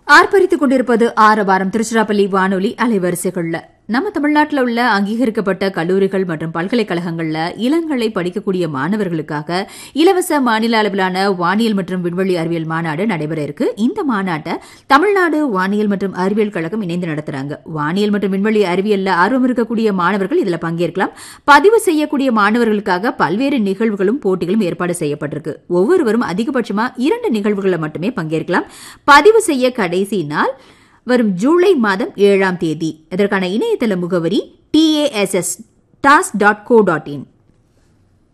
ஆர்ப்பரித்துக் கொண்டிருப்பது ஆரவாரம் திருச்சிராப்பள்ளி வானொலி அலைவரிசைகள்ல நம்ம தமிழ்நாட்டில் உள்ள அங்கீகரிக்கப்பட்ட கல்லூரிகள் மற்றும் பல்கலைக்கழகங்கள்ல இளங்கலை படிக்கக்கூடிய மாணவர்களுக்காக இலவச மாநில அளவிலான வானியல் மற்றும் விண்வெளி அறிவியல் மாநாடு நடைபெற இருக்கு இந்த மாநாட்டை தமிழ்நாடு வானியல் மற்றும் அறிவியல் கழகம் இணைந்து நடத்துறாங்க வானியல் மற்றும் விண்வெளி அறிவியல்ல ஆர்வம் இருக்கக்கூடிய மாணவர்கள் இதுல பங்கேற்கலாம் பதிவு செய்யக்கூடிய மாணவர்களுக்காக பல்வேறு நிகழ்வுகளும் போட்டிகளும் ஏற்பாடு செய்யப்பட்டிருக்கு ஒவ்வொருவரும் அதிகபட்சமா இரண்டு நிகழ்வுகளை மட்டுமே பங்கேற்கலாம் பதிவு செய்ய கடைசி நாள் வரும் ஜூலை மாதம் ஏழாம் தேதி இதற்கான இணையதள முகவரி TASS tass dot gov dot இன்